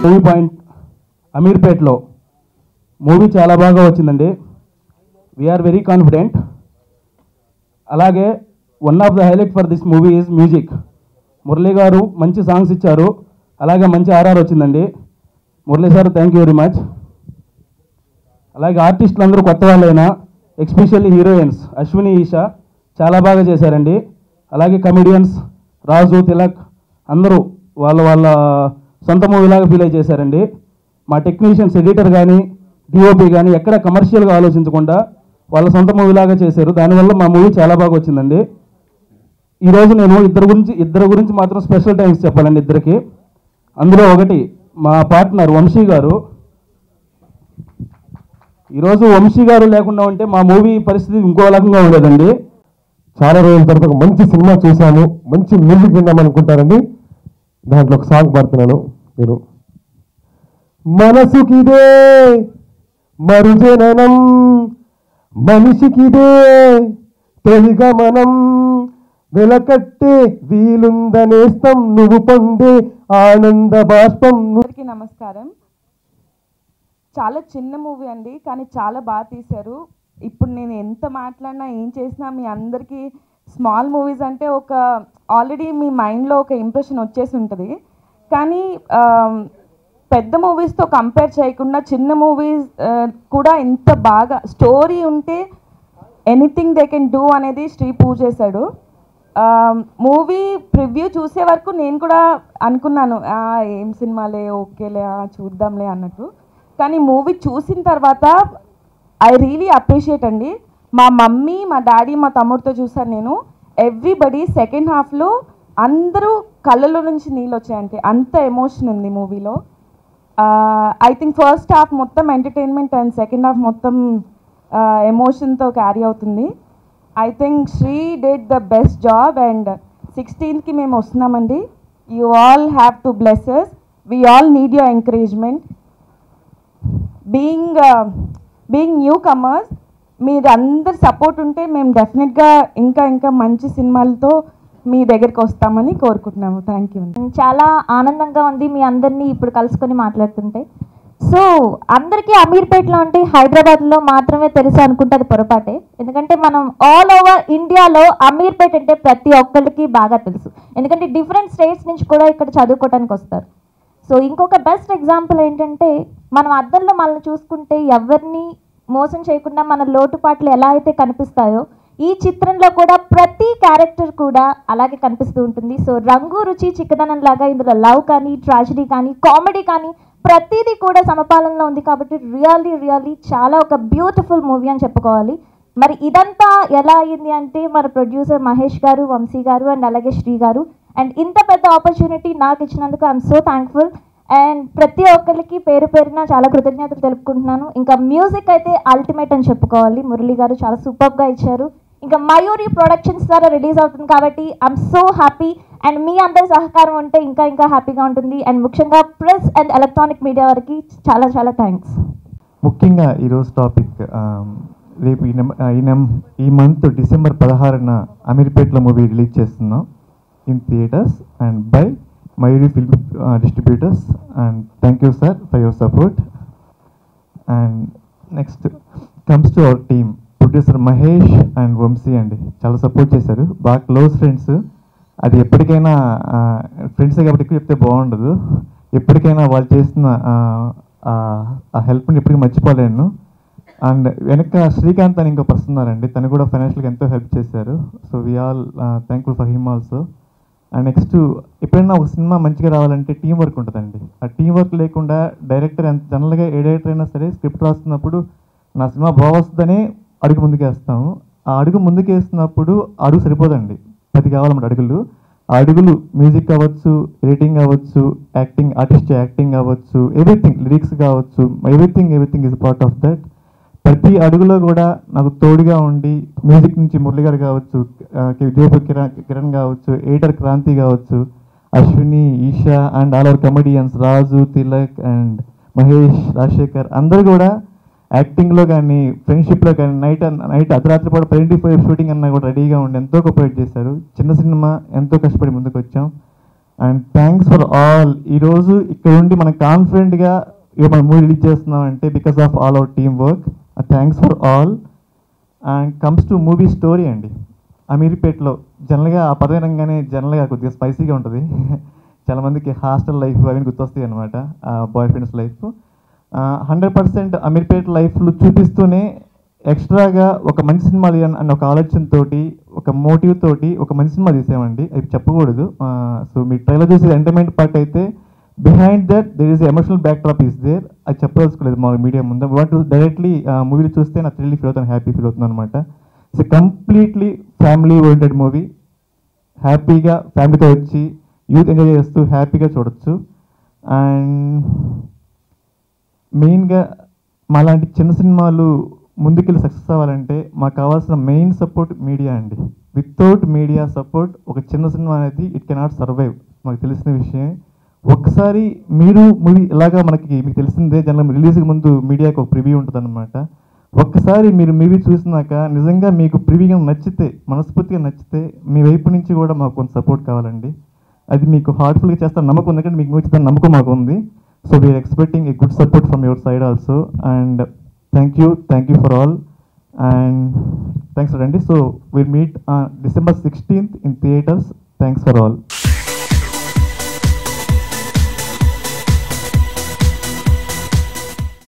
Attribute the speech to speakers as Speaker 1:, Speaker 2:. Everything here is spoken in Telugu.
Speaker 1: మూవీ పాయింట్ అమీర్పేట్లో మూవీ చాలా బాగా వచ్చిందండి వీఆర్ వెరీ కాన్ఫిడెంట్ అలాగే one of the highlight for this movie is music Murali garu మంచి సాంగ్స్ ఇచ్చారు అలాగే మంచి ఆర్ఆర్ వచ్చిందండి Murali sir thank you very much అలాగే ఆర్టిస్టులు అందరూ కొత్త వాళ్ళైనా ఎస్పెషల్లీ హీరోయిన్స్ అశ్విని ఈషా చాలా బాగా చేశారండి అలాగే కమెడియన్స్ రాజు తిలక్ అందరూ వాళ్ళ వాళ్ళ సొంత మూవీలాగా ఫీల్ అయి చేశారండి మా టెక్నీషియన్స్ ఎడిటర్ కానీ డిఓపి కానీ ఎక్కడ కమర్షియల్గా ఆలోచించకుండా వాళ్ళ సొంత మూవీలాగా చేశారు దానివల్ల మా మూవీ చాలా బాగా వచ్చిందండి ఈరోజు నేను ఇద్దరు గురించి ఇద్దరు గురించి మాత్రం స్పెషల్ థ్యాంక్స్ చెప్పాలండి ఇద్దరికి అందులో ఒకటి మా పార్ట్నర్ వంశీ గారు ఈరోజు వంశీ గారు లేకుండా ఉంటే మా మూవీ పరిస్థితి ఇంకో రకంగా ఉండేదండి
Speaker 2: చాలా రోజుల తర్వాత ఒక మంచి సినిమా చూశాను మంచి మ్యూజిక్ విందాం అనుకుంటారండి దాంట్లో ఒక సాంగ్ పాడుతున్నాను నేను మనసుకిదే మరుజననం మనిషికిదే తొలిగమనం వెలకట్టే వీలుందనేస్తం నువ్వు పొందే ఆనంద బాష్పం ను-
Speaker 3: అందరికీ నమస్కారం చాలా చిన్న మూవీ అండి కానీ చాలా బాగా తీశారు ఇప్పుడు నేను ఎంత మాట్లాడినా ఏం చేసినా మీ అందరికీ స్మాల్ మూవీస్ అంటే ఒక ఆల్రెడీ మీ మైండ్లో ఒక ఇంప్రెషన్ వచ్చేసి ఉంటుంది కానీ ఆమ్, పెద్ద మూవీస్తో కంపేర్ చేయకుండా చిన్న మూవీస్ కూడా ఇంత బాగా స్టోరీ ఉంటే ఎనీథింగ్ దే కెన్ డూ అనేది శ్రీ పూజ చేశాడు మూవీ ప్రివ్యూ చూసే వరకు నేను కూడా అనుకున్నాను "ఆ, ఏం సినిమాలే ఓకేలే ఆ, చూద్దాంలే అన్నట్టు కానీ మూవీ చూసిన తర్వాత ఐ రియలీ అప్రిషియేట్ అండి మా మమ్మీ మా డాడీ మా తమ్ముడితో చూసాను నేను ఎవ్రీబడి సెకండ్ హాఫ్లో అందరూ కళ్ళలో నుంచి నీళ్ళు వచ్చాయంటే అంత ఎమోషన్ ఉంది మూవీలో ఐ థింక్ ఫస్ట్ హాఫ్ మొత్తం ఎంటర్టైన్మెంట్ అండ్ సెకండ్ హాఫ్ మొత్తం ఎమోషన్తో క్యారీ అవుతుంది I think Sri did the best job and సిక్స్టీన్త్కి మేము వస్తున్నామండి you all have to blesses we all need your encouragement being being newcomers మీరు అందరు సపోర్ట్ ఉంటే మేము డెఫినెట్గా ఇంకా ఇంకా మంచి సినిమాలతో మీ దగ్గరికి వస్తామని కోరుకుంటున్నాము థ్యాంక్ యూ
Speaker 4: చాలా ఆనందంగా ఉంది మీ అందరినీ ఇప్పుడు కలుసుకొని మాట్లాడుతుంటే సో అందరికీ అమీర్పేట్లో అంటే హైదరాబాద్లో మాత్రమే తెలుసు అనుకుంటే అది పొరపాటే ఎందుకంటే మనం ఆల్ ఓవర్ ఇండియాలో అమీర్పేట్ అంటే ప్రతి ఒక్కరికి బాగా తెలుసు ఎందుకంటే డిఫరెంట్ స్టేట్స్ నుంచి కూడా ఇక్కడ చదువుకోవడానికి వస్తారు సో ఇంకొక బెస్ట్ ఎగ్జాంపుల్ ఏంటంటే మనం అద్దంలో మనల్ని చూసుకుంటే ఎవరిని మోసం చేయకుండా మన లోటుపాట్లు ఎలా అయితే కనిపిస్తాయో ఈ చిత్రంలో కూడా ప్రతి క్యారెక్టర్ కూడా అలాగే కనిపిస్తూ ఉంటుంది సో రంగు రుచి చిక్కదనం లాగా ఇందులో లవ్ కానీ ట్రాజడీ కానీ కామెడీ కానీ ప్రతిదీ కూడా సమపాలనలో ఉంది కాబట్టి రియల్లీ రియల్లీ చాలా ఒక బ్యూటిఫుల్ మూవీ అని చెప్పుకోవాలి మరి ఇదంతా ఎలా అయ్యింది అంటే మన ప్రొడ్యూసర్ మహేష్ గారు వంశీ గారు అండ్ అలాగే శ్రీ గారు అండ్ ఇంత పెద్ద ఆపర్చునిటీ నాకు ఇచ్చినందుకు ఐఎమ్ సో థ్యాంక్ఫుల్ అండ్ ప్రతి ఒక్కరికి పేరు పేరున చాలా కృతజ్ఞతలు తెలుపుకుంటున్నాను ఇంకా మ్యూజిక్ అయితే అల్టిమేట్ అని చెప్పుకోవాలి మురళి గారు చాలా సూపర్గా ఇచ్చారు ఇంకా మయూరి ప్రొడక్షన్స్ ద్వారా రిలీజ్ అవుతుంది కాబట్టి ఐఎమ్ సో హ్యాపీ అండ్ మీ అందరి సహకారం ఉంటే ఇంకా ఇంకా హ్యాపీగా ఉంటుంది అండ్ ముఖ్యంగా ప్రెస్ అండ్ ఎలక్ట్రానిక్ మీడియా వారికి చాలా చాలా థ్యాంక్స్
Speaker 5: ముఖ్యంగా ఈరోజు టాపిక్ ఆమ్, రేపు ఈ నెం ఈ నెం ఈ మంత్ డిసెంబర్ పదహారున అమీర్పేట్లో మూవీ రిలీజ్ చేస్తున్నాం in theatres and by Mayuri film distributors and thank you sir for your support and next comes to our team producer Mahesh and Vamshi అండి చాలా సపోర్ట్ చేశారు బాగా క్లోజ్ ఫ్రెండ్స్ అది ఎప్పటికైనా ఫ్రెండ్స్ కాబట్టి ఎక్కువ చెప్తే బాగుండదు ఎప్పటికైనా వాళ్ళు చేస్తున్న ఆ, ఆ, ఆ హెల్ప్ని ఎప్పటికీ మర్చిపోలేను అండ్ వెనక శ్రీకాంత్ అని ఇంకో పర్సన్ ఉన్నారండి తను కూడా ఫైనాన్షియల్గా ఎంతో హెల్ప్ చేశారు so we all thankful for him also and next ఎప్పుడైనా ఒక సినిమా మంచిగా రావాలంటే టీం వర్క్ ఉంటుందండి ఆ టీం వర్క్ లేకుండా డైరెక్టర్ ఎంత జనరల్గా ఏ డైరెక్టర్ అయినా సరే స్క్రిప్ట్ రాస్తున్నప్పుడు నా సినిమా బాగొస్తుందనే అడుగు ముందుకేస్తాము ఆ అడుగు ముందుకేస్తున్నప్పుడు అడుగు సరిపోదండి పది కావాలన్నమాట అడుగులు ఆ అడుగులు మ్యూజిక్ కావచ్చు ఎడిటింగ్ కావచ్చు యాక్టింగ్ ఆర్టిస్ట్ యాక్టింగ్ కావచ్చు ఎవ్రీథింగ్ లిరిక్స్ కావచ్చు everything everything is part of that ప్రతి అడుగులో కూడా నాకు తోడుగా ఉండి మ్యూజిక్ నుంచి మురళి గారు కావచ్చు విజయపు కిరణ్ కిరణ్ కావచ్చు ఎయిటర్ క్రాంతి కావచ్చు Ashwini Esha and all our comedians Raju Tilak and Mahesh Rajasekhar అందరూ కూడా యాక్టింగ్లో కానీ ఫ్రెండ్షిప్లో కానీ నైట్ నైట్ అర్ధరాత్రి పాటు ట్వంటీ ఫైవ్ షూటింగ్ అన్నా కూడా రెడీగా ఉండి ఎంతో కోఆపరేట్ చేశారు చిన్న సినిమా ఎంతో కష్టపడి ముందుకు వచ్చాం అండ్ థ్యాంక్స్ ఫర్ ఆల్ ఈరోజు ఇక్కడ ఉండి మనం కాన్ఫిడెంట్గా ఇక మనం మూవీ రిలీజ్ చేస్తున్నాం అంటే because of all our team work thanks for all and comes to movie story అండి అమీర్పేట్లో జనరల్గా ఆ పదవి రంగానే జనరల్గా కొద్దిగా స్పైసీగా ఉంటుంది చాలా మందికి హాస్టల్ లైఫ్ అవన్నీ గుర్తొస్తాయి అనమాట boy friends life hundred percent Ameerpet లైఫ్లు చూపిస్తూనే ఎక్స్ట్రాగా ఒక మంచి సినిమా తీయాలని అన్న ఒక ఆలోచనతోటి ఒక మోటివ్ తోటి ఒక మంచి సినిమా తీసామండి అది చెప్పకూడదు సో మీ ట్రైలర్ చూసి ఎంటర్టైన్మెంట్ పార్ట్ అయితే behind that there is emotional backdrop is there అది చెప్పదలుచుకోలేదు మా మీడియా ముందు వాట్ డైరెక్ట్లీ మూవీలు చూస్తే నాకు థ్రిల్లీ ఫీల్ అవుతాను హ్యాపీ ఫీల్ అవుతుంది అనమాట it's completely family oriented movie హ్యాపీగా ఫ్యామిలీతో వచ్చి యూత్ ఎంజాయ్ చేస్తూ హ్యాపీగా చూడొచ్చు అండ్ మెయిన్గా మాలాంటి చిన్న సినిమాలు ముందుకెళ్ళి సక్సెస్ అవ్వాలంటే మాకు కావాల్సిన మెయిన్ సపోర్ట్ మీడియా అండి వితౌట్ మీడియా సపోర్ట్ ఒక చిన్న సినిమా అనేది ఇట్ కెనాట్ సర్వైవ్ మాకు తెలిసిన విషయం ఒక్కసారి మీరు మూవీ ఇలాగా మనకి మీకు తెలిసిందే జనరల్ రిలీజ్కి ముందు మీడియాకి ఒక ప్రివ్యూ ఉంటుంది ఒక్కసారి మీరు మూవీ చూసినాక నిజంగా మీకు ప్రివ్యూగా నచ్చితే మనస్ఫూర్తిగా నచ్చితే మీ వైపు నుంచి కూడా మాకు కొంత సపోర్ట్ కావాలండి అది మీకు హార్ట్ఫుల్గా చేస్తాను నమ్మకం ఉంది ఎందుకంటే మీకు మూవీ నమ్మకం మాకు ఉంది so we're expecting a good support from your side also and thank you thank you for all and thanks అండి so will meet December sixteenth in theatres thanks for all